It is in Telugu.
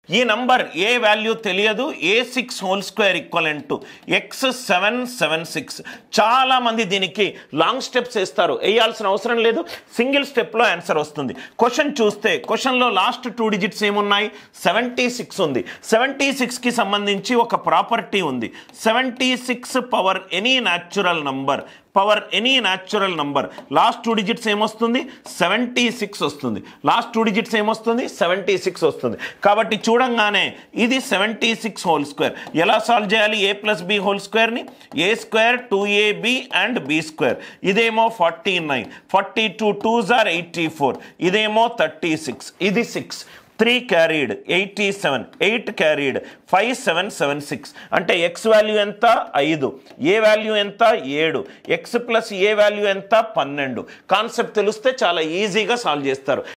ఈ నంబర్ ఏ వాల్యూ తెలియదు A six whole square equivalent to x seven seven six చాలా మంది దీనికి లాంగ్ స్టెప్స్ వేస్తారు వేయాల్సిన అవసరం లేదు సింగిల్ స్టెప్లో ఆన్సర్ వస్తుంది క్వశ్చన్ చూస్తే క్వశ్చన్లో లాస్ట్ టూ డిజిట్స్ ఏమున్నాయి సెవెంటీ సిక్స్ ఉంది సెవెంటీ సిక్స్కి సంబంధించి ఒక ప్రాపర్టీ ఉంది seventy six power any natural number power any natural number last two digits ఏమొస్తుంది సెవెంటీ సిక్స్ వస్తుంది లాస్ట్ టూ డిజిట్స్ ఏమొస్తుంది సెవెంటీ సిక్స్ వస్తుంది కాబట్టి చూడంగానే ఇది సెవెంటీ సిక్స్ హోల్ స్క్వేర్ ఎలా సాల్వ్ చేయాలి ఏ ప్లస్ బి హోల్ స్క్వేర్ని A square two AB and B square ఇదేమో forty nine forty two two jar eighty four ఇదేమో థర్టీ సిక్స్ ఇది six three carried eighty seven eight carried five seven seven six అంటే ఎక్స్ వాల్యూ ఎంత ఐదు ఏ వాల్యూ ఎంత ఏడు ఎక్స్ ప్లస్ ఏ వాల్యూ ఎంత పన్నెండు కాన్సెప్ట్ తెలిస్తే చాలా ఈజీగా సాల్వ్ చేస్తారు